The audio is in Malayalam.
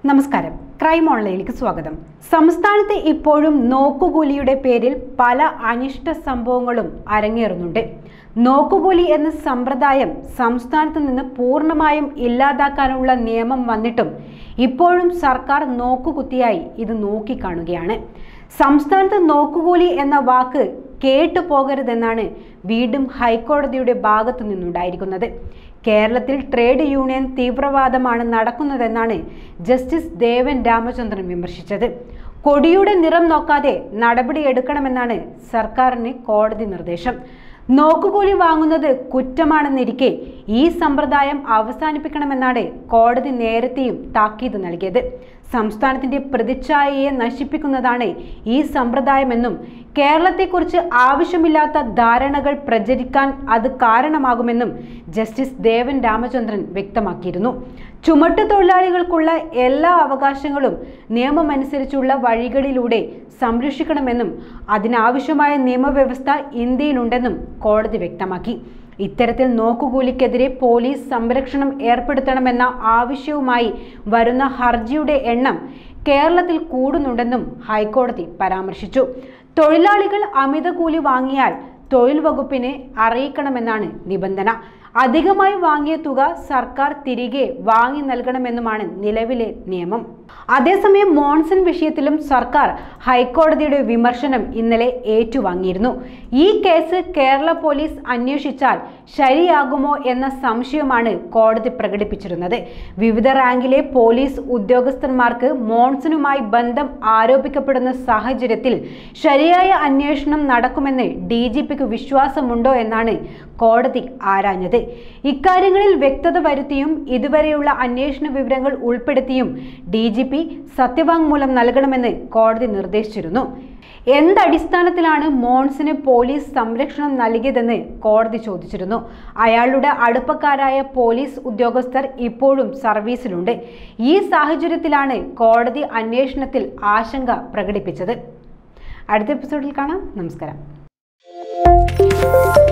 നമസ്കാരം ക്രൈം ഓൺലൈനിലേക്ക് സ്വാഗതം സംസ്ഥാനത്ത് ഇപ്പോഴും നോക്കുകൂലിയുടെ പേരിൽ പല അനിഷ്ട സംഭവങ്ങളും അരങ്ങേറുന്നുണ്ട് നോക്കുകൂലി എന്ന സമ്പ്രദായം സംസ്ഥാനത്ത് നിന്ന് പൂർണ്ണമായും ഇല്ലാതാക്കാനുള്ള നിയമം വന്നിട്ടും ഇപ്പോഴും സർക്കാർ നോക്കുകുത്തിയായി ഇത് നോക്കിക്കാണുകയാണ് സംസ്ഥാനത്ത് നോക്കുകൂലി എന്ന വാക്ക് കേട്ടു പോകരുതെന്നാണ് വീണ്ടും ഹൈക്കോടതിയുടെ ഭാഗത്തു നിന്നുണ്ടായിരിക്കുന്നത് കേരളത്തിൽ ട്രേഡ് യൂണിയൻ തീവ്രവാദമാണ് നടക്കുന്നതെന്നാണ് ജസ്റ്റിസ് ദേവൻ രാമചന്ദ്രൻ വിമർശിച്ചത് കൊടിയുടെ നിറം നോക്കാതെ നടപടിയെടുക്കണമെന്നാണ് സർക്കാരിന് കോടതി നിർദ്ദേശം നോക്കുകൂലി വാങ്ങുന്നത് കുറ്റമാണെന്നിരിക്കെ ഈ സമ്പ്രദായം അവസാനിപ്പിക്കണമെന്നാണ് കോടതി നേരത്തെയും താക്കീത് നൽകിയത് സംസ്ഥാനത്തിന്റെ പ്രതിച്ഛായയെ നശിപ്പിക്കുന്നതാണ് ഈ സമ്പ്രദായമെന്നും കേരളത്തെക്കുറിച്ച് ആവശ്യമില്ലാത്ത ധാരണകൾ പ്രചരിക്കാൻ അത് കാരണമാകുമെന്നും ജസ്റ്റിസ് ദേവൻ രാമചന്ദ്രൻ വ്യക്തമാക്കിയിരുന്നു ചുമട്ടു തൊഴിലാളികൾക്കുള്ള എല്ലാ അവകാശങ്ങളും നിയമമനുസരിച്ചുള്ള വഴികളിലൂടെ സംരക്ഷിക്കണമെന്നും അതിനാവശ്യമായ നിയമവ്യവസ്ഥ ഇന്ത്യയിലുണ്ടെന്നും കോടതി വ്യക്തമാക്കി ഇത്തരത്തിൽ നോക്കുകൂലിക്കെതിരെ പോലീസ് സംരക്ഷണം ഏർപ്പെടുത്തണമെന്ന ആവശ്യവുമായി വരുന്ന ഹർജിയുടെ എണ്ണം കേരളത്തിൽ കൂടുന്നുണ്ടെന്നും ഹൈക്കോടതി പരാമർശിച്ചു തൊഴിലാളികൾ അമിത കൂലി വാങ്ങിയാൽ തൊഴിൽ വകുപ്പിനെ അറിയിക്കണമെന്നാണ് നിബന്ധന അധികമായി വാങ്ങിയ തുക സർക്കാർ തിരികെ വാങ്ങി നൽകണമെന്നുമാണ് നിലവിലെ നിയമം അതേസമയം മോൺസൺ വിഷയത്തിലും സർക്കാർ ഹൈക്കോടതിയുടെ വിമർശനം ഇന്നലെ ഏറ്റുവാങ്ങിയിരുന്നു ഈ കേസ് കേരള പോലീസ് അന്വേഷിച്ചാൽ ശരിയാകുമോ എന്ന സംശയമാണ് കോടതി പ്രകടിപ്പിച്ചിരുന്നത് വിവിധ റാങ്കിലെ പോലീസ് ഉദ്യോഗസ്ഥന്മാർക്ക് മോൺസണുമായി ബന്ധം ആരോപിക്കപ്പെടുന്ന സാഹചര്യത്തിൽ ശരിയായ അന്വേഷണം നടക്കുമെന്ന് ഡി ജി പിക്ക് വിശ്വാസമുണ്ടോ എന്നാണ് കോടതി ആരാഞ്ഞത് ഇക്കാര്യങ്ങളിൽ വ്യക്തത വരുത്തിയും ഇതുവരെയുള്ള അന്വേഷണ വിവരങ്ങൾ ഉൾപ്പെടുത്തിയും ഡി ജി പി സത്യവാങ്മൂലം നൽകണമെന്ന് കോടതി നിർദ്ദേശിച്ചിരുന്നു എന്തടിസ്ഥാനത്തിലാണ് മോൺസിന് പോലീസ് സംരക്ഷണം നൽകിയതെന്ന് കോടതി ചോദിച്ചിരുന്നു അയാളുടെ അടുപ്പക്കാരായ പോലീസ് ഉദ്യോഗസ്ഥർ ഇപ്പോഴും സർവീസിലുണ്ട് ഈ സാഹചര്യത്തിലാണ് കോടതി അന്വേഷണത്തിൽ ആശങ്ക പ്രകടിപ്പിച്ചത് അടുത്ത എപ്പിസോഡിൽ കാണാം നമസ്കാരം